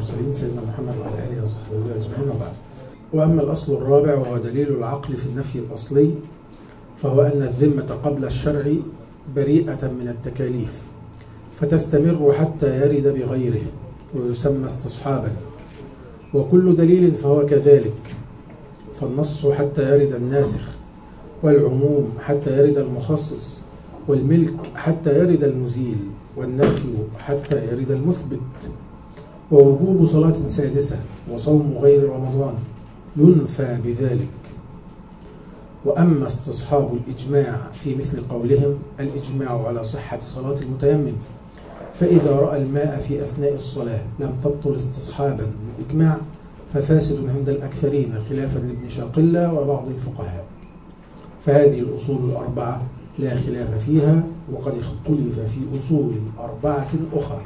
المرسلين سيدنا محمد وعلى اله وصحبه اجمعين وبعد. واما الاصل الرابع وهو دليل العقل في النفي الاصلي فهو ان الذمه قبل الشرع بريئه من التكاليف فتستمر حتى يرد بغيره ويسمى استصحابا وكل دليل فهو كذلك فالنص حتى يرد الناسخ والعموم حتى يرد المخصص والملك حتى يرد المزيل والنفي حتى يرد المثبت ووجوب صلاة سادسة وصوم غير رمضان ينفى بذلك وأما استصحاب الإجماع في مثل قولهم الإجماع على صحة صلاة المتيمم فإذا رأى الماء في أثناء الصلاة لم تبطل استصحابا الإجماع ففاسد عند الأكثرين خلافا لابن شاقلة وبعض الفقهاء فهذه الأصول الأربعة لا خلاف فيها وقد اختلف في أصول أربعة أخر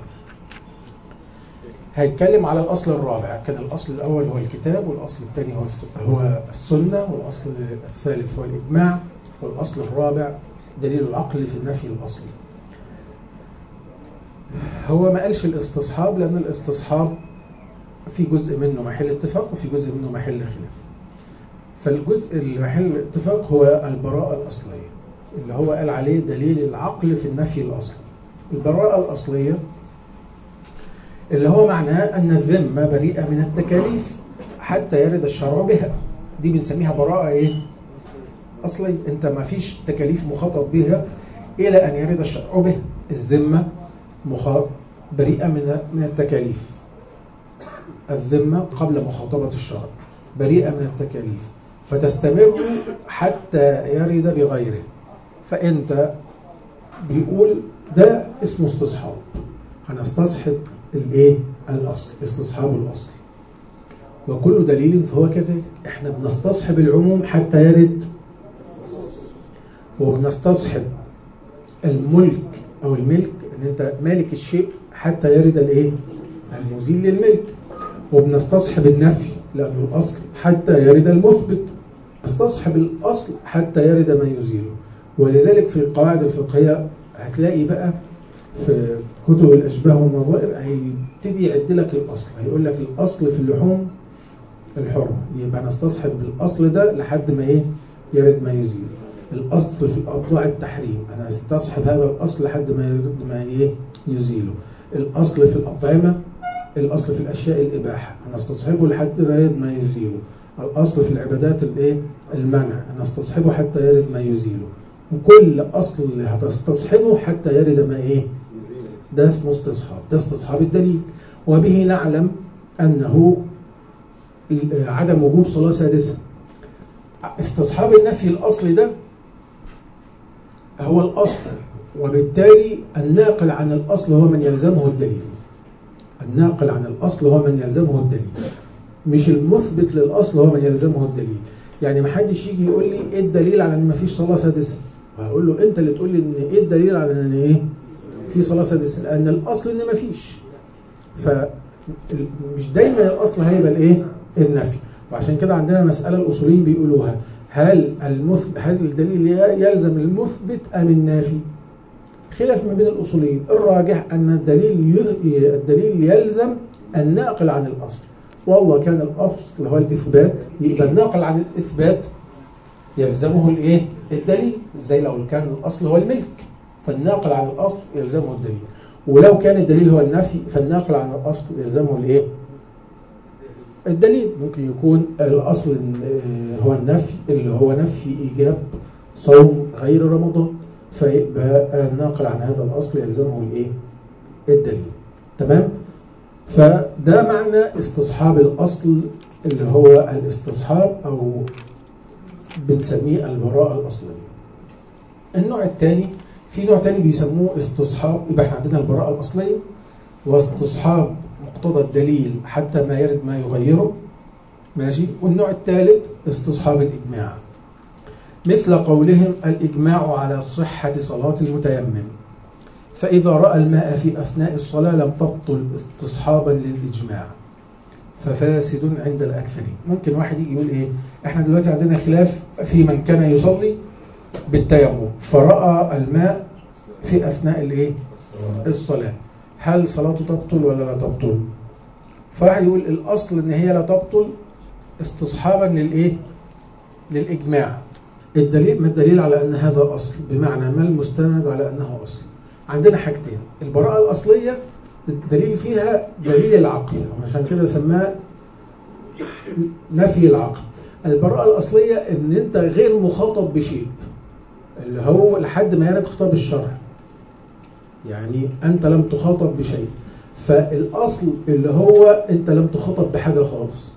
هيتكلم على الأصل الرابع كان الأصل الأول هو الكتاب والأصل الثاني هو هو السنة والأصل الثالث هو الإجماع والأصل الرابع دليل العقل في النفي الأصلي هو ما قالش الاستصحاب لأن الاستصحاب في جزء منه محل اتفاق وفي جزء منه محل خلاف فالجزء اللي محل الاتفاق هو البراءة الأصلية اللي هو قال عليه دليل العقل في النفي الأصلي البراءة الأصلية اللي هو معناه أن الذمة بريئة من التكاليف حتى يرد الشرع بها دي بنسميها براءة إيه؟ أصلي أنت ما فيش تكاليف مخاطب بها إلى أن يرد الشرع بها الذمة مخاطب بريئة من من التكاليف الذمة قبل مخاطبة الشرع بريئة من التكاليف فتستمر حتى يرد بغيره فأنت بيقول ده اسمه استصحاب هنستصحب الايه الاصل استصحاب الاصل وكل دليل فهو كذلك احنا بنستصحب العموم حتى يرد وبنستصحب الملك او الملك ان انت مالك الشيء حتى يرد الايه المزيل للملك وبنستصحب النفي لانه الاصل حتى يرد المثبت نستصحب الاصل حتى يرد ما يزيله ولذلك في القواعد الفقهيه هتلاقي بقى في كتب الاشباه والنظائر هيبتدي يعد لك الاصل هيقول لك الاصل في اللحوم الحرمه يبقى نستصحب الاصل ده لحد ما ايه يرد ما يزيل الاصل في الابضاع التحريم انا استصحب هذا الاصل لحد ما يرد ما ايه يزيله الاصل في الاطعمه الاصل في الاشياء الاباحه انا استصحبه لحد ما يرد ما يزيله الاصل في العبادات الايه المنع انا استصحبه حتى يرد ما يزيله وكل اصل هتستصحبه حتى يرد ما ايه ده اسمه استصحاب ده استصحاب الدليل وبه نعلم أنه عدم وجوب صلاة سادسة استصحاب النفي الأصلي ده هو الأصل وبالتالي الناقل عن الأصل هو من يلزمه الدليل الناقل عن الأصل هو من يلزمه الدليل مش المثبت للأصل هو من يلزمه الدليل يعني ما حدش يجي يقول لي ايه الدليل على ان ما فيش صلاة سادسة هقول له انت اللي تقول لي ان ايه الدليل على ان ايه في صلاة سادسة لأن الأصل إن مفيش فمش دايما الأصل هيبقى الإيه؟ النفي وعشان كده عندنا مسألة الأصوليين بيقولوها هل المثبت هل الدليل يلزم المثبت أم النافي؟ خلاف ما بين الأصوليين الراجح أن الدليل الدليل يلزم الناقل عن الأصل والله كان الأصل هو الإثبات يبقى الناقل عن الإثبات يلزمه الإيه؟ الدليل زي لو كان الأصل هو الملك فالناقل عن الأصل يلزمه الدليل ولو كان الدليل هو النفي فالناقل عن الأصل يلزمه الإيه؟ الدليل ممكن يكون الأصل هو النفي اللي هو نفي إيجاب صوم غير رمضان فيبقى الناقل عن هذا الأصل يلزمه الإيه؟ الدليل تمام؟ فده معنى استصحاب الأصل اللي هو الاستصحاب أو بنسميه البراءة الأصلية النوع الثاني في نوع تاني بيسموه استصحاب يبقى احنا عندنا البراءة الأصلية واستصحاب مقتضى الدليل حتى ما يرد ما يغيره ماشي والنوع الثالث استصحاب الإجماع مثل قولهم الإجماع على صحة صلاة المتيمم فإذا رأى الماء في أثناء الصلاة لم تبطل استصحابا للإجماع ففاسد عند الأكثرين ممكن واحد يجي يقول إيه إحنا دلوقتي عندنا خلاف في من كان يصلي بالتيمم فرأى الماء في أثناء الإيه الصلاة هل صلاته تبطل ولا لا تبطل فواحد يقول الاصل ان هي لا تبطل استصحابا للايه للاجماع الدليل ما الدليل على ان هذا اصل بمعنى ما المستند على انه اصل عندنا حاجتين البراءه الاصليه الدليل فيها دليل العقل عشان كده سماه نفي العقل البراءه الاصليه ان انت غير مخاطب بشيء اللي هو لحد ما يرد خطاب الشرع يعني انت لم تخاطب بشيء فالاصل اللي هو انت لم تخاطب بحاجه خالص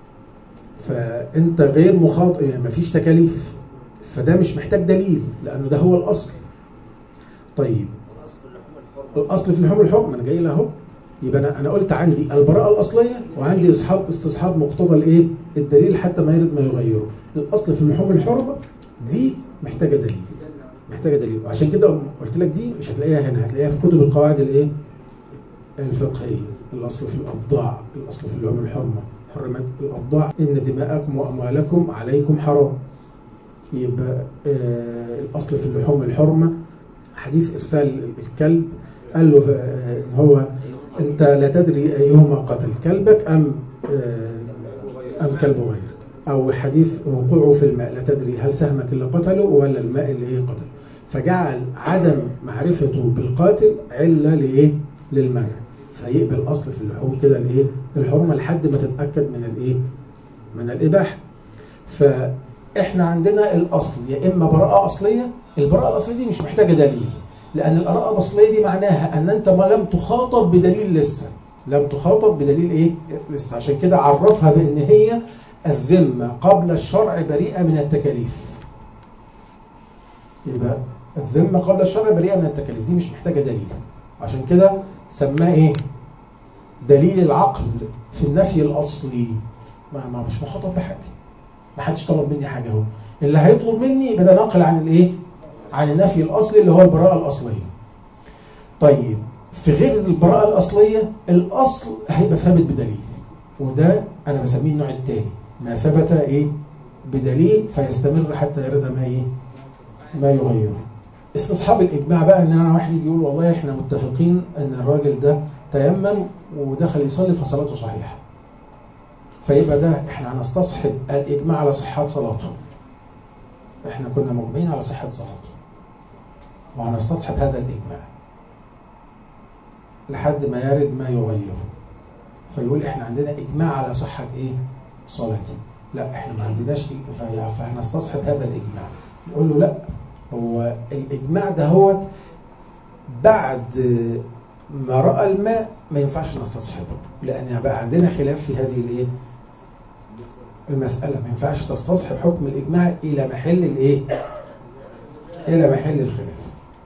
فانت غير مخاطب يعني مفيش تكاليف فده مش محتاج دليل لانه ده هو الاصل طيب الاصل في لحوم الحكم انا جاي له اهو يبقى انا انا قلت عندي البراءه الاصليه وعندي اصحاب استصحاب مقتضى الايه الدليل حتى ما يرد ما يغيره الاصل في اللحوم الحرمه دي محتاجه دليل محتاجه دليل وعشان كده قلت لك دي مش هتلاقيها هنا هتلاقيها في كتب القواعد الايه الفقهيه الاصل في الابضاع الاصل في اللحوم الحرمه حرمت الابضاع ان دماءكم واموالكم عليكم حرام يبقى آه الاصل في اللحوم الحرمه حديث ارسال الكلب قال له آه ان هو انت لا تدري ايهما قتل كلبك ام آه ام كلب غيرك او حديث وقوعه في الماء لا تدري هل سهمك اللي قتله ولا الماء اللي ايه قتله فجعل عدم معرفته بالقاتل عله لايه للمنع فيقبل اصل في اللحوم كده الايه الحرمه لحد ما تتاكد من الايه من الاباحه فاحنا عندنا الاصل يا اما براءه اصليه البراءه الاصليه دي مش محتاجه دليل لان البراءه الاصليه دي معناها ان انت ما لم تخاطب بدليل لسه لم تخاطب بدليل ايه لسه عشان كده عرفها بان هي الذمه قبل الشرع بريئه من التكاليف يبقى الذمه قبل الشرع بريئه من التكاليف دي مش محتاجه دليل عشان كده سماه ايه دليل العقل في النفي الاصلي ما, ما مش مخاطب بحاجه ما حدش طلب مني حاجه اهو اللي هيطلب مني يبقى ده نقل عن الايه عن النفي الاصلي اللي هو البراءه الاصليه طيب في غير البراءه الاصليه الاصل هيبقى ثابت بدليل وده انا بسميه النوع الثاني ما ثبت ايه بدليل فيستمر حتى يرد ما ايه ما يغيره استصحاب الاجماع بقى ان انا واحد يجي يقول والله احنا متفقين ان الراجل ده تيمم ودخل يصلي فصلاته صحيحه فيبقى ده احنا هنستصحب الاجماع على صحه صلاته احنا كنا مجمعين على صحه صلاته وهنستصحب هذا الاجماع لحد ما يرد ما يغيره فيقول احنا عندنا اجماع على صحه ايه صلاته لا احنا ما عندناش فهنستصحب هذا الاجماع نقول له لا هو الإجماع ده هو بعد ما رأى الماء ما ينفعش نستصحبه لأن بقى عندنا خلاف في هذه الإيه؟ المسألة ما ينفعش تستصحب حكم الإجماع إلى محل الإيه؟ إلى محل الخلاف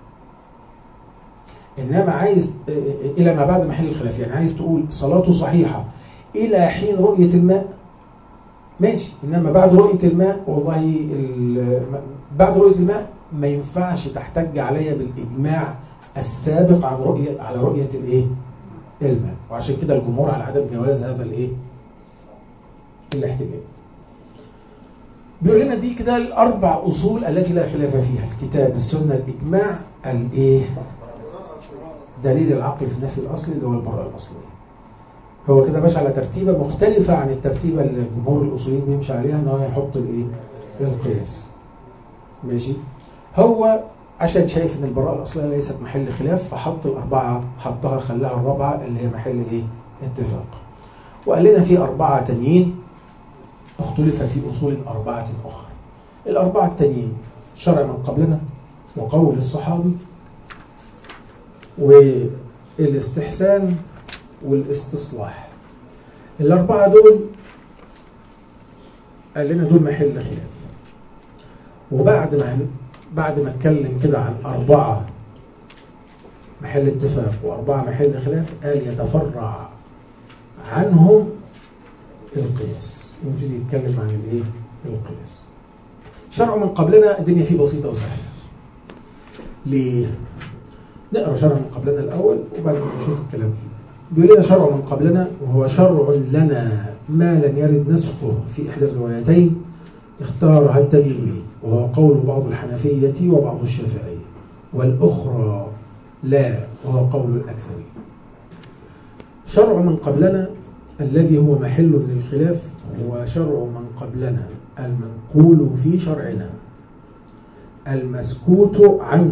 إنما عايز إلى ما بعد محل الخلاف يعني عايز تقول صلاته صحيحة إلى حين رؤية الماء ماشي إنما بعد رؤية الماء والله بعد رؤية الماء ما ينفعش تحتج عليا بالاجماع السابق عن رؤيه على رؤيه الايه؟ الماء وعشان كده الجمهور على عدم جواز هذا الايه؟ الاحتجاج. بيقول لنا دي كده الاربع اصول التي لا خلاف فيها الكتاب السنه الاجماع الايه؟ دليل العقل في النفي الاصلي اللي هو البراءه الاصليه. هو كده ماشي على ترتيبه مختلفه عن الترتيبه اللي الجمهور الاصوليين بيمشي عليها ان هو يحط الايه؟ القياس. ماشي؟ هو عشان شايف ان البراءه الاصليه ليست محل خلاف فحط الاربعه حطها خلاها الرابعه اللي هي محل ايه؟ اتفاق. وقال لنا في اربعه تانيين اختلف في اصول اربعه اخرى. الاربعه التانيين شرع من قبلنا وقول الصحابي والاستحسان والاستصلاح. الاربعه دول قال لنا دول محل خلاف. وبعد ما بعد ما اتكلم كده عن أربعة محل اتفاق وأربعة محل خلاف قال يتفرع عنهم القياس يبتدي يتكلم عن الايه؟ القياس. شرع من قبلنا الدنيا فيه بسيطة وسهلة. ليه؟ نقرا شرع من قبلنا الأول وبعدين نشوف الكلام فيه. بيقول لنا شرع من قبلنا وهو شرع لنا ما لم يرد نسخه في إحدى الروايتين اختارها التميمي وهو قول بعض الحنفية وبعض الشافعية والأخرى لا وهو قول الأكثرين شرع من قبلنا الذي هو محل للخلاف هو شرع من قبلنا المنقول في شرعنا المسكوت عنه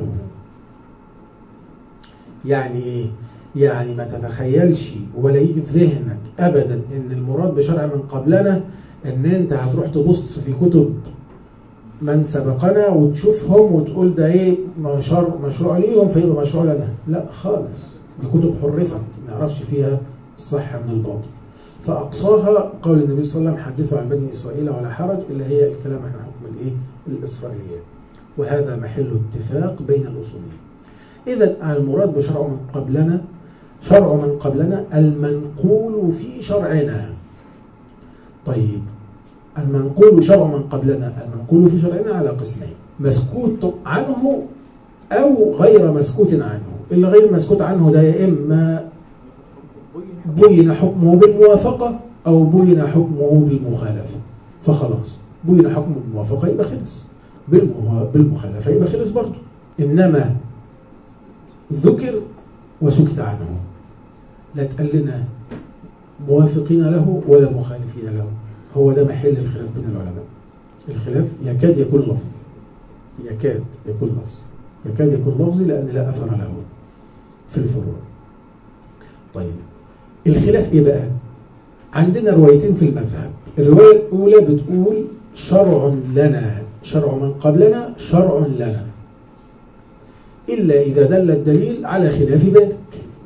يعني ايه يعني ما تتخيلش ولا يجي في ذهنك ابدا ان المراد بشرع من قبلنا ان انت هتروح تبص في كتب من سبقنا وتشوفهم وتقول ده ايه مشروع مشروع ليهم فيبقى مشروع لنا لا خالص دي كتب حرفت ما نعرفش فيها الصح من الباطل فاقصاها قول النبي صلى الله عليه وسلم حدثوا عن بني اسرائيل ولا حرج اللي هي الكلام عن حكم الايه الاسرائيليات وهذا محل اتفاق بين الاصوليين اذا المراد بشرع من قبلنا شرع من قبلنا المنقول في شرعنا طيب المنقول شرع من قبلنا المنقول في شرعنا على قسمين مسكوت عنه أو غير مسكوت عنه اللي غير مسكوت عنه ده يا إما بين حكمه بالموافقة أو بين حكمه بالمخالفة فخلاص بين حكمه بالموافقة يبقى خلص بالمخالفة يبقى خلص برضه إنما ذكر وسكت عنه لا تقال لنا موافقين له ولا مخالفين له هو ده محل الخلاف بين العلماء الخلاف يكاد يكون لفظي يكاد يكون لفظي يكاد يكون لفظي لأن لا أثر له في الفروع طيب الخلاف إيه بقى عندنا روايتين في المذهب الرواية الأولى بتقول شرع لنا شرع من قبلنا شرع لنا إلا إذا دل الدليل على خلاف ذلك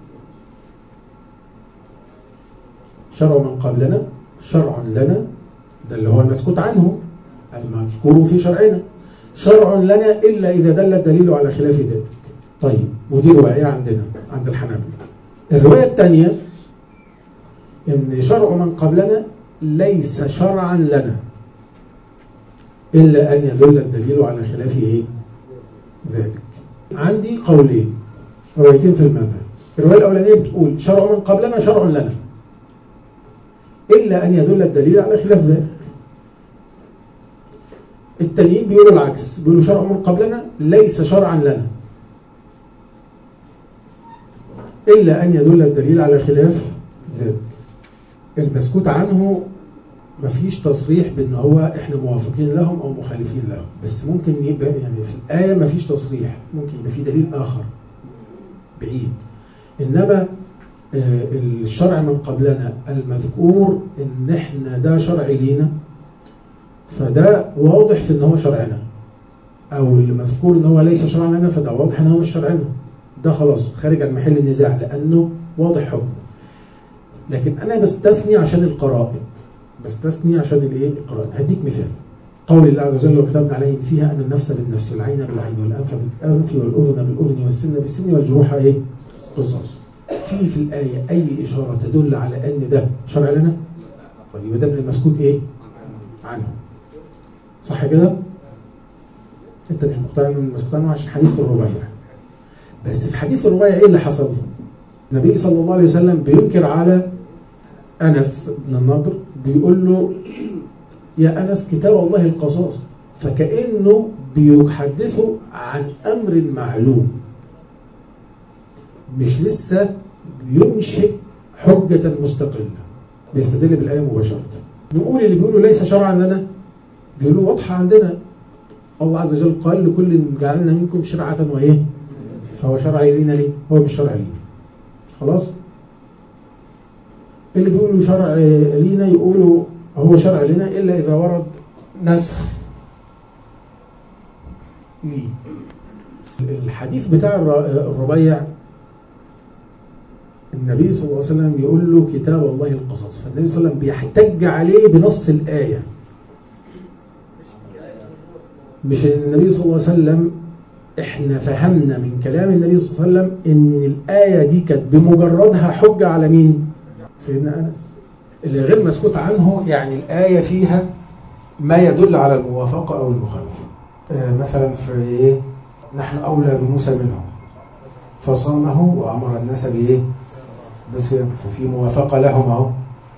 شرع من قبلنا شرع لنا ده اللي هو المسكوت عنه المذكور في شرعنا شرع لنا إلا إذا دل الدليل على خلاف ذلك طيب ودي رواية عندنا عند الحنابلة الرواية الثانية إن شرع من قبلنا ليس شرعا لنا إلا أن يدل الدليل على خلاف إيه؟ ذلك عندي قولين روايتين في المذهب الرواية الأولانية بتقول شرع من قبلنا شرع لنا إلا أن يدل الدليل على خلاف ذلك التانيين بيقولوا العكس بيقولوا شرع من قبلنا ليس شرعا لنا إلا أن يدل الدليل على خلاف ذلك المسكوت عنه مفيش تصريح بأن هو إحنا موافقين لهم أو مخالفين لهم بس ممكن يبقى يعني في الآية مفيش تصريح ممكن يبقى في دليل آخر بعيد إنما الشرع من قبلنا المذكور ان احنا ده شرع لينا فده واضح في ان هو شرعنا او المذكور ان هو ليس شرعا لنا فده واضح ان هو مش شرعنا ده خلاص خارج عن محل النزاع لانه واضح حكمه لكن انا بستثني عشان القرائن بستثني عشان الايه القرائن هديك مثال قول الله عز وجل وكتبنا عليهم فيها ان النفس بالنفس والعين بالعين والانف بالانف والاذن بالاذن والسن بالسن والجروح ايه قصاص في في الآية أي إشارة تدل على أن ده شرع لنا طيب يبقى ده من المسكوت إيه عنه صح كده أنت مش مقتنع من المسكوت عنه عشان حديث الربيع بس في حديث الربيع إيه اللي حصل النبي صلى الله عليه وسلم بينكر على أنس بن النضر بيقول له يا أنس كتاب الله القصاص فكأنه بيحدثه عن أمر معلوم مش لسه بينشئ حجة مستقلة بيستدل بالآية مباشرة نقول اللي بيقولوا ليس شرعا لنا بيقولوا واضحة عندنا الله عز وجل قال لكل جعلنا منكم شرعة وإيه فهو شرع لينا ليه هو مش شرع لينا خلاص اللي بيقولوا شرع لينا يقولوا هو شرع لنا إلا إذا ورد نسخ ليه الحديث بتاع الربيع النبي صلى الله عليه وسلم يقول له كتاب الله القصص فالنبي صلى الله عليه وسلم بيحتج عليه بنص الآية مش النبي صلى الله عليه وسلم احنا فهمنا من كلام النبي صلى الله عليه وسلم ان الآية دي كانت بمجردها حجة على مين سيدنا أنس اللي غير مسكوت عنه يعني الآية فيها ما يدل على الموافقة أو المخالفة آه مثلا في إيه نحن أولى بموسى منه فصامه وأمر الناس بإيه بصيام ففي موافقة لهم أهو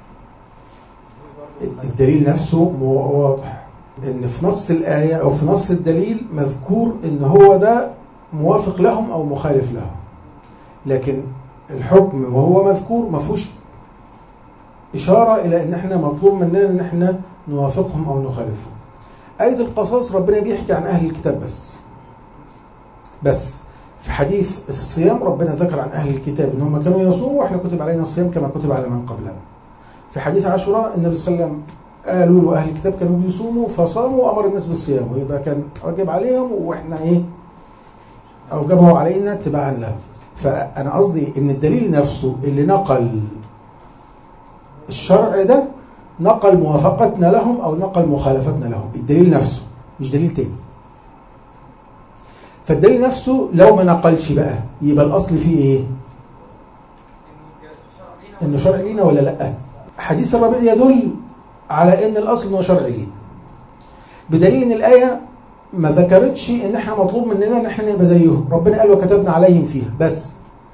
الدليل نفسه واضح ان في نص الآية أو في نص الدليل مذكور ان هو ده موافق لهم أو مخالف لهم لكن الحكم وهو مذكور ما فيهوش إشارة إلى إن إحنا مطلوب مننا إن إحنا نوافقهم أو نخالفهم آية القصاص ربنا بيحكي عن أهل الكتاب بس بس في حديث الصيام ربنا ذكر عن أهل الكتاب إن هم كانوا يصوموا وإحنا كتب علينا الصيام كما كتب على من قبلنا في حديث عاشوراء النبي صلى الله عليه وسلم قالوا له أهل الكتاب كانوا بيصوموا فصاموا وأمر الناس بالصيام ويبقى كان واجب عليهم وإحنا إيه أوجبه علينا اتباعا له فأنا قصدي إن الدليل نفسه اللي نقل الشرع ده نقل موافقتنا لهم أو نقل مخالفتنا لهم الدليل نفسه مش دليل تاني فالدليل نفسه لو ما نقلش بقى يبقى الأصل فيه إيه؟ إنه شرع لينا ولا لأ؟ حديث الربيع يدل على إن الأصل إنه شرع لينا بدليل إن الآية ما ذكرتش إن إحنا مطلوب مننا إن إحنا نبقى زيهم ربنا قال وكتبنا عليهم فيها بس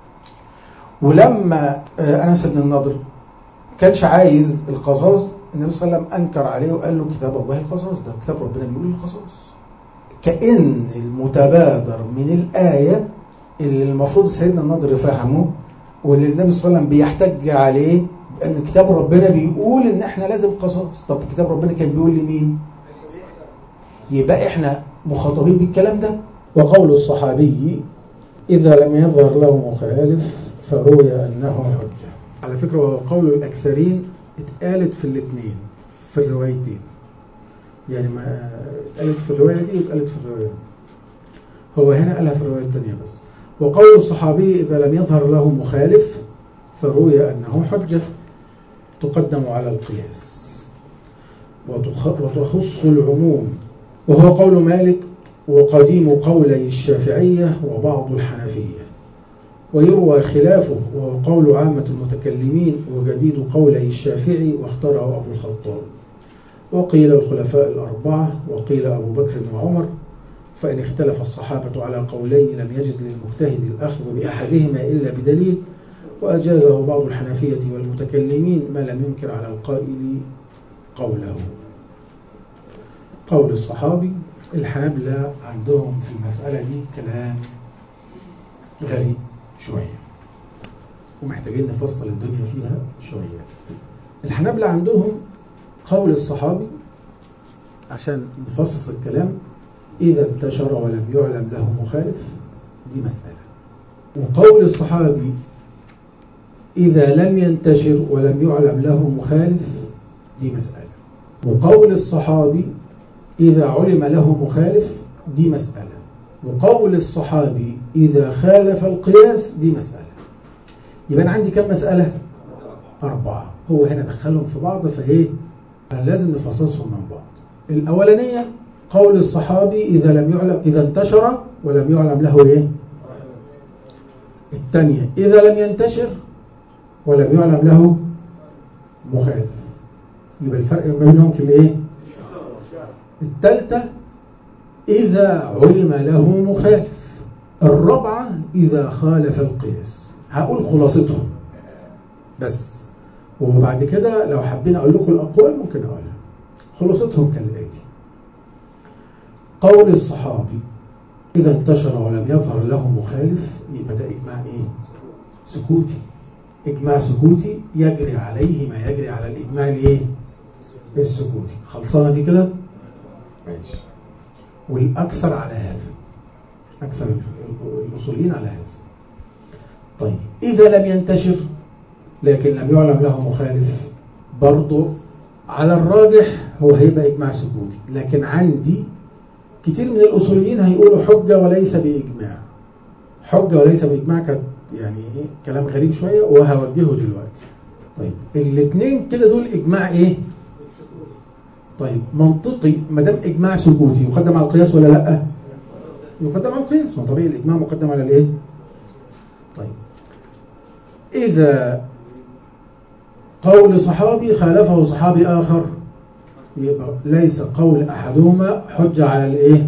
ولما أنس بن النضر كانش عايز القصاص النبي صلى الله عليه وسلم انكر عليه وقال له كتاب الله القصاص ده كتاب ربنا بيقول القصاص كأن المتبادر من الآية اللي المفروض سيدنا النضر فهمه واللي النبي صلى الله عليه وسلم بيحتج عليه ان كتاب ربنا بيقول ان احنا لازم قصاص طب كتاب ربنا كان بيقول لمين يبقى احنا مخاطبين بالكلام ده وقول الصحابي اذا لم يظهر له مخالف فروي انه حجه على فكره وهو قول الاكثرين اتقالت في الاثنين في الروايتين يعني ما اتقالت في الروايه دي واتقالت في الروايه دي هو هنا قالها في الروايه الثانيه بس وقول الصحابي اذا لم يظهر له مخالف فروي انه حجه تقدم على القياس وتخص العموم وهو قول مالك وقديم قولي الشافعيه وبعض الحنفيه ويروى خلافه وهو قول عامة المتكلمين وجديد قولي الشافعي واختاره أبو الخطاب وقيل الخلفاء الأربعة وقيل أبو بكر وعمر فإن اختلف الصحابة على قولين لم يجز للمجتهد الأخذ بأحدهما إلا بدليل وأجازه بعض الحنفية والمتكلمين ما لم ينكر على القائل قوله قول الصحابي الحنابلة عندهم في المسألة دي كلام غريب شوية ومحتاجين نفصل الدنيا فيها شوية الحنابلة عندهم قول الصحابي عشان نفصص الكلام إذا انتشر ولم يعلم له مخالف دي مسألة وقول الصحابي إذا لم ينتشر ولم يعلم له مخالف دي مسألة وقول الصحابي إذا علم له مخالف دي مسألة وقول الصحابي إذا خالف القياس دي مسألة يبقى أنا عندي كم مسألة؟ أربعة هو هنا دخلهم في بعض فإيه؟ لازم نفصصهم من بعض الأولانية قول الصحابي إذا لم يعلم إذا انتشر ولم يعلم له إيه؟ الثانية إذا لم ينتشر ولم يعلم له مخالف يبقى الفرق ما بينهم في الإيه؟ الثالثة إذا علم له مخالف الرابعة إذا خالف القياس هقول خلاصتهم بس وبعد كده لو حابين أقول لكم الأقوال ممكن أقولها خلاصتهم كالآتي قول الصحابي إذا انتشر ولم يظهر له مخالف يبقى ده إجماع إيه؟ سكوتي إجماع سكوتي يجري عليه ما يجري على الإجماع الإيه؟ السكوتي خلصانة دي كده؟ ماشي والأكثر على هذا أكثر الأصوليين على هذا طيب إذا لم ينتشر لكن لم يعلم له مخالف برضه على الراجح هو هيبقى إجماع سكوتي لكن عندي كتير من الأصوليين هيقولوا حجة وليس بإجماع حجة وليس بإجماع كانت يعني إيه كلام غريب شوية وهوجهه دلوقتي طيب الاثنين كده دول إجماع إيه؟ طيب منطقي ما دام اجماع سكوتي يقدم على القياس ولا لا؟ يقدم على القياس ما طبيعي الاجماع مقدم على الايه؟ طيب اذا قول صحابي خالفه صحابي اخر يبقى ليس قول احدهما حجه على الايه؟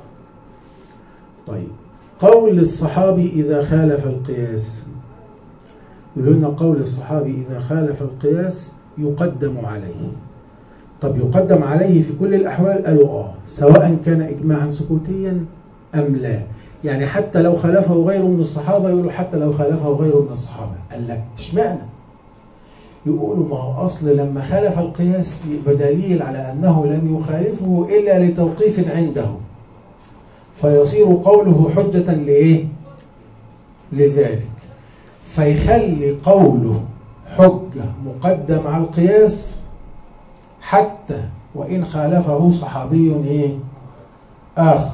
طيب قول الصحابي اذا خالف القياس يقولون لنا قول الصحابي اذا خالف القياس يقدم عليه طب يقدم عليه في كل الأحوال قالوا آه سواء كان إجماعا سكوتيا أم لا يعني حتى لو خالفه غيره من الصحابة يقولوا حتى لو خالفه غيره من الصحابة قال لك اشمعنى يقولوا ما هو أصل لما خالف القياس يبقى دليل على أنه لم يخالفه إلا لتوقيف عنده فيصير قوله حجة لإيه؟ لذلك فيخلي قوله حجة مقدم على القياس حتى وإن خالفه صحابي إيه؟ آخر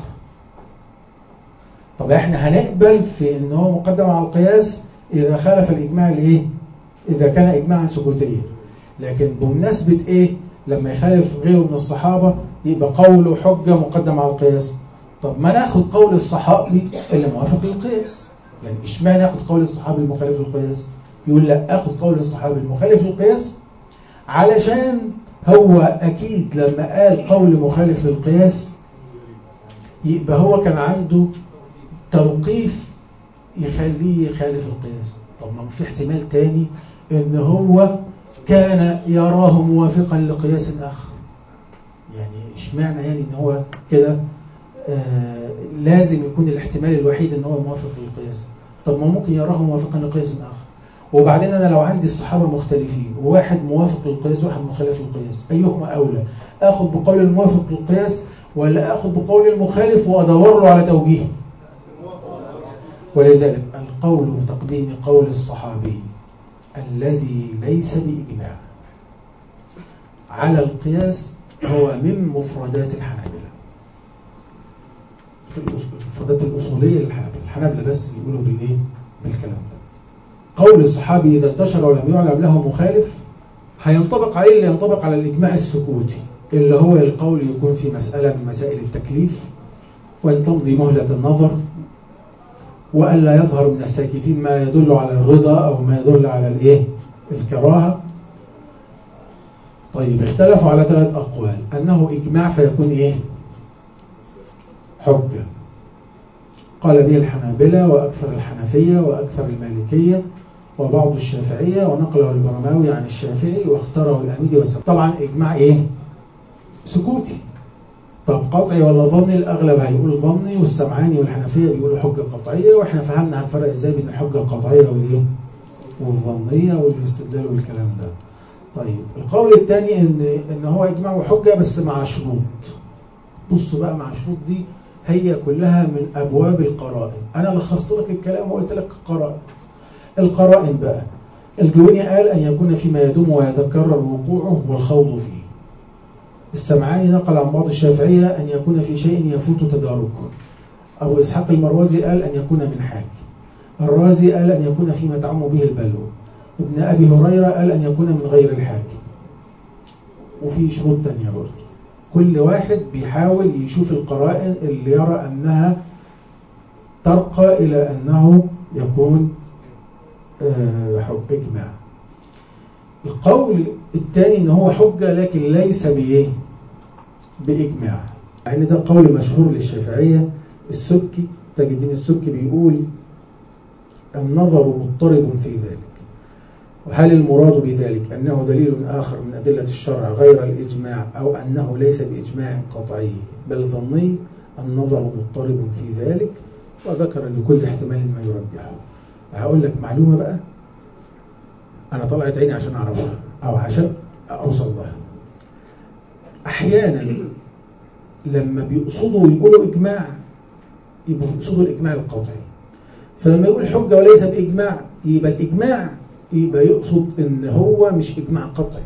طب احنا هنقبل في ان هو مقدم على القياس اذا خالف الاجماع الايه اذا كان اجماعا سكوتيا لكن بمناسبه ايه لما يخالف غيره من الصحابه يبقى قوله حجه مقدم على القياس طب ما ناخد قول الصحابي اللي موافق للقياس يعني اشمعنى ناخد قول الصحابي المخالف للقياس يقول لا اخد قول الصحابي المخالف للقياس علشان هو اكيد لما قال قول مخالف للقياس يبقى هو كان عنده توقيف يخليه يخالف القياس طب ما في احتمال تاني ان هو كان يراه موافقا لقياس اخر يعني اشمعنى يعني ان هو كده آه لازم يكون الاحتمال الوحيد ان هو موافق للقياس طب ما ممكن يراه موافقا لقياس اخر وبعدين انا لو عندي الصحابه مختلفين وواحد موافق للقياس وواحد مخالف للقياس ايهما اولى اخذ بقول الموافق للقياس ولا اخذ بقول المخالف وادور له على توجيه ولذلك القول بتقديم قول الصحابي الذي ليس بإجماع على القياس هو من مفردات الحنابلة في المفردات الأصولية للحنابلة الحنابلة بس يقولوا بالإيه؟ بالكلام ده قول الصحابي إذا انتشر ولم يعلم له مخالف هينطبق عليه اللي ينطبق على الإجماع السكوتي اللي هو القول يكون في مسألة من مسائل التكليف وأن تمضي مهلة النظر وألا يظهر من الساكتين ما يدل على الرضا أو ما يدل على الإيه؟ الكراهة طيب اختلفوا على ثلاث أقوال أنه إجماع فيكون إيه؟ حجة قال به الحنابلة وأكثر الحنفية وأكثر المالكية وبعض الشافعية ونقله البرماوي عن الشافعي واختاره الأميدي والسبب طبعا إجماع إيه؟ سكوتي طب قطعي ولا ظني الاغلب هيقول ظني والسمعاني والحنفيه بيقولوا حجه قطعيه واحنا فهمنا هنفرق ازاي بين الحجه القطعيه والايه والظنيه والاستدلال والكلام ده طيب القول الثاني ان ان هو اجماع وحجه بس مع شروط بصوا بقى مع شروط دي هي كلها من ابواب القرائن انا لخصت لك الكلام وقلت لك قرائن القرائن بقى الجويني قال ان يكون فيما يدوم ويتكرر وقوعه والخوض فيه السمعاني نقل عن بعض الشافعية أن يكون في شيء يفوت تداركه أبو إسحاق المروزي قال أن يكون من حاج الرازي قال أن يكون فيما تعم به البلو ابن أبي هريرة قال أن يكون من غير الحاج وفي شروط تانية برضه كل واحد بيحاول يشوف القرائن اللي يرى أنها ترقى إلى أنه يكون حب إجماع القول الثاني ان هو حجة لكن ليس بايه بإجماع يعني ده قول مشهور للشافعية السبكي تاج الدين السبكي بيقول النظر مضطرب في ذلك وهل المراد بذلك أنه دليل آخر من أدلة الشرع غير الإجماع أو أنه ليس بإجماع قطعي بل ظني النظر مضطرب في ذلك وذكر لكل احتمال ما يرجحه هقول لك معلومة بقى أنا طلعت عيني عشان أعرفها أو عشان أوصل لها أحيانا لما بيقصدوا يقولوا إجماع يبقوا يقصدوا الإجماع القطعي فلما يقول حجة وليس بإجماع يبقى الإجماع يبقى يقصد إن هو مش إجماع قطعي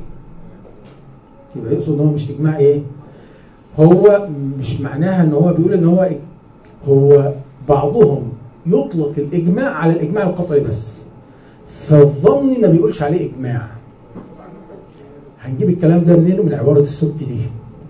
يبقى يقصد إن هو مش إجماع إيه هو مش معناها إن هو بيقول إن هو هو بعضهم يطلق الإجماع على الإجماع القطعي بس فالظن ما بيقولش عليه إجماع هنجيب الكلام ده منين من عبارة السبكي دي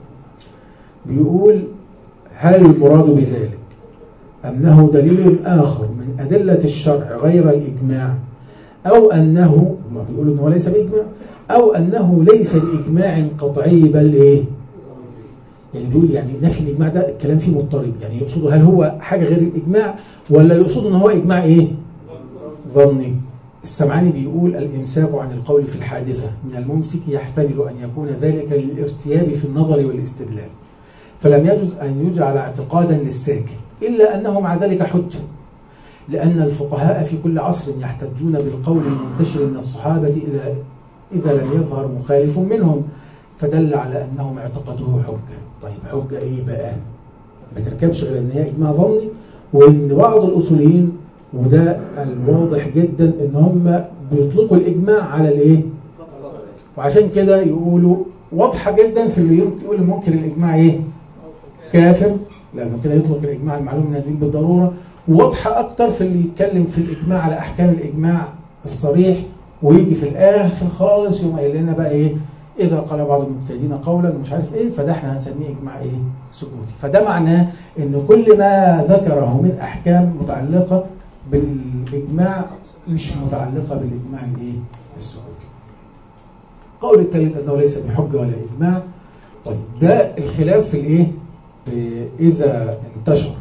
بيقول هل المراد بذلك أنه دليل آخر من أدلة الشرع غير الإجماع أو أنه ما بيقولوا أنه ليس بإجماع أو أنه ليس بإجماع قطعي بل إيه يعني بيقول يعني نفي الإجماع ده الكلام فيه مضطرب يعني يقصده هل هو حاجة غير الإجماع ولا يقصد أنه هو إجماع إيه ظني السمعاني بيقول الإمساك عن القول في الحادثة من الممسك يحتمل أن يكون ذلك للارتياب في النظر والاستدلال فلم يجوز أن يجعل اعتقادا للساكت إلا أنه مع ذلك حجة لأن الفقهاء في كل عصر يحتجون بالقول المنتشر من الصحابة إلى إذا لم يظهر مخالف منهم فدل على أنهم اعتقدوه حجة طيب حجة إيه بقى؟ ما تركبش غير أن هي إجماع ظني وأن بعض الأصوليين وده الواضح جدا أن هم بيطلقوا الإجماع على الإيه؟ وعشان كده يقولوا واضحة جدا في اللي يمكن يقول ممكن الإجماع إيه؟ كافر لأنه كده يطلق الإجماع المعلوم من الدين بالضرورة واضحة أكتر في اللي يتكلم في الإجماع على أحكام الإجماع الصريح ويجي في الآخر خالص يقوم قايل لنا بقى إيه إذا قال بعض المبتدئين قولا ومش عارف إيه فده إحنا هنسميه إجماع إيه سكوتي فده معناه إن كل ما ذكره من أحكام متعلقة بالإجماع مش متعلقة بالإجماع الإيه السكوتي قول الثالث أنه ليس بحجة ولا إجماع طيب ده الخلاف في الإيه في إذا انتشر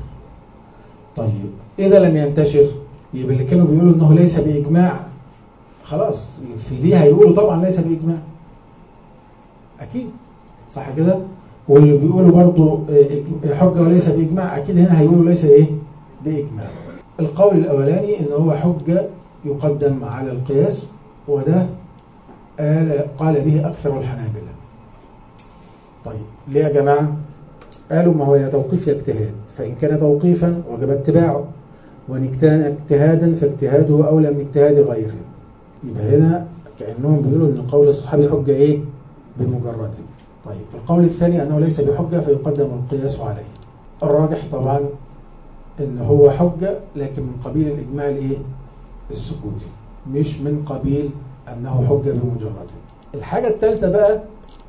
طيب إذا لم ينتشر يبقى اللي كانوا بيقولوا إنه ليس بإجماع خلاص في دي هيقولوا طبعا ليس بإجماع أكيد صح كده واللي بيقولوا برضو حجة وليس بإجماع أكيد هنا هيقولوا ليس إيه بإجماع القول الأولاني إن هو حجة يقدم على القياس وده قال, قال به أكثر الحنابلة طيب ليه يا جماعة قالوا ما هو يا توقيف يا اجتهاد فإن كان توقيفا وجب اتباعه وإن كان اجتهادا فاجتهاده أولى من اجتهاد غيره يبقى هنا كأنهم بيقولوا أن قول الصحابي حجة إيه بمجرده طيب القول الثاني أنه ليس بحجة فيقدم القياس عليه الراجح طبعا أن هو حجة لكن من قبيل الإجماع الإيه السكوتي مش من قبيل أنه حجة بمجرده الحاجة الثالثة بقى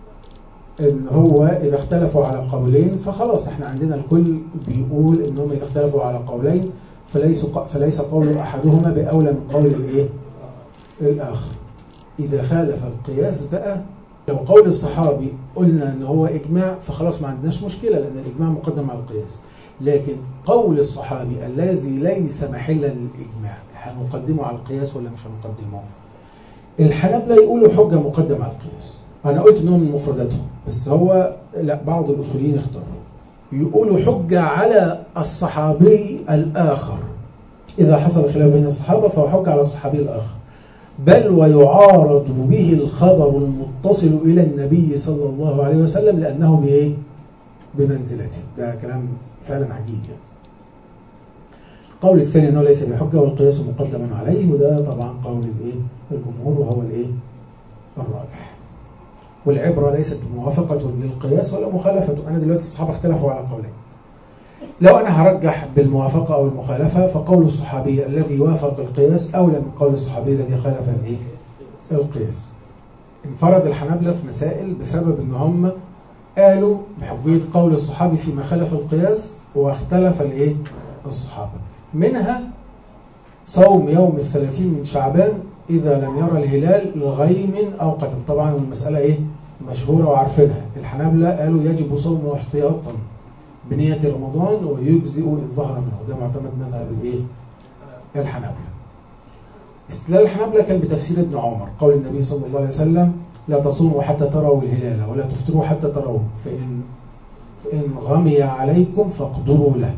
ان هو اذا اختلفوا على قولين فخلاص احنا عندنا الكل بيقول انهم اذا اختلفوا على قولين فليس فليس قول احدهما باولى من قول الايه الاخر اذا خالف القياس بقى لو قول الصحابي قلنا ان هو اجماع فخلاص ما عندناش مشكله لان الاجماع مقدم على القياس لكن قول الصحابي الذي ليس محلا للاجماع هنقدمه على القياس ولا مش هنقدمه الحنابلة يقولوا حجه مقدم على القياس أنا قلت إنهم من مفرداتهم بس هو لا بعض الأصوليين اختاروا يقولوا حجة على الصحابي الآخر إذا حصل خلاف بين الصحابة فهو حجة على الصحابي الآخر بل ويعارض به الخبر المتصل إلى النبي صلى الله عليه وسلم لأنه بإيه؟ بمنزلته ده كلام فعلا عجيب يعني. القول الثاني أنه ليس بحجة والقياس مقدم عليه وده طبعا قول الإيه؟ الجمهور وهو الإيه؟ الراجح والعبرة ليست بموافقة للقياس ولا مخالفته أنا دلوقتي الصحابة اختلفوا على قولين لو أنا هرجح بالموافقة أو المخالفة فقول الصحابي الذي وافق القياس أولى من قول الصحابي الذي خالف الإيه؟ القياس انفرد الحنابلة في مسائل بسبب أن هم قالوا بحجية قول الصحابي فيما خالف القياس واختلف الإيه؟ الصحابة منها صوم يوم الثلاثين من شعبان إذا لم يرى الهلال لغيم أو قتل طبعا المسألة إيه مشهورة وعارفينها الحنابلة قالوا يجب صومه احتياطا بنية رمضان ويجزئ إن ظهر منه ده معتمد مذهب الإيه الحنابلة استدلال الحنابلة كان بتفسير ابن عمر قول النبي صلى الله عليه وسلم لا تصوموا حتى تروا الهلال ولا تفطروا حتى تروه فإن, فإن غمي عليكم فاقدروا له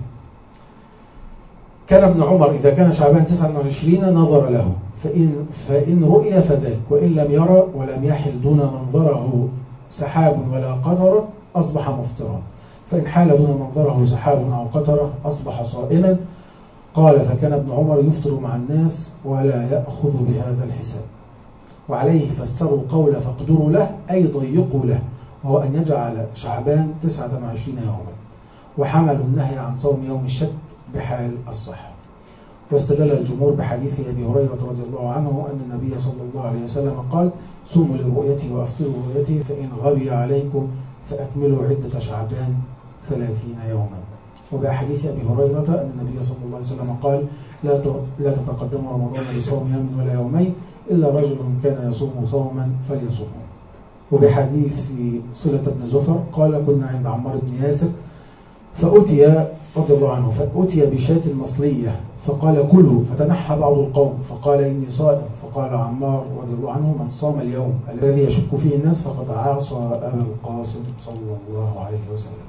كان ابن عمر إذا كان شعبان 29 نظر له فإن, فإن رؤي فذاك وإن لم يرى ولم يحل دون منظره سحاب ولا قطر أصبح مفطرا فإن حال دون منظره سحاب أو قطرة أصبح صائما قال فكان ابن عمر يفطر مع الناس ولا يأخذ بهذا الحساب وعليه فسروا القول فاقدروا له أي ضيقوا له وهو أن يجعل شعبان 29 يوما وحملوا النهي عن صوم يوم الشك بحال الصحة واستدل الجمهور بحديث أبي هريرة رضي الله عنه أن النبي صلى الله عليه وسلم قال صوموا لرؤيته وأفطروا لرؤيته فإن غبي عليكم فأكملوا عدة شعبان ثلاثين يوما وبحديث أبي هريرة أن النبي صلى الله عليه وسلم قال لا لا تتقدموا رمضان بصوم يوم ولا يومين إلا رجل كان يصوم صوما فليصومه وبحديث صلة بن زفر قال كنا عند عمار بن ياسر فأتي رضي الله عنه فأتي بشاة مصلية فقال كلوا فتنحى بعض القوم فقال إني صائم فقال عمار رضي الله عنه من صام اليوم الذي يشك فيه الناس فقد عاصى أبا القاسم صلى الله عليه وسلم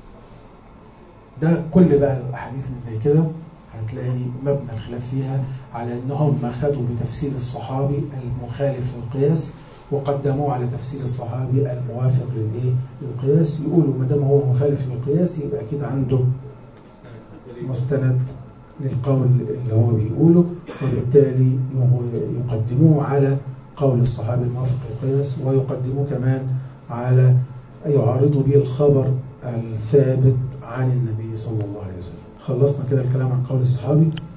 ده كل بقى الأحاديث من زي كده هتلاقي مبنى الخلاف فيها على أنهم ما خدوا بتفسير الصحابي المخالف للقياس وقدموه على تفسير الصحابي الموافق للايه للقياس يقولوا ما دام هو مخالف للقياس يبقى اكيد عنده مستند للقول اللي هو بيقوله وبالتالي يقدموه على قول الصحابي الموافق للقياس ويقدموه كمان على يعارضوا به الخبر الثابت عن النبي صلى الله عليه وسلم خلصنا كده الكلام عن قول الصحابي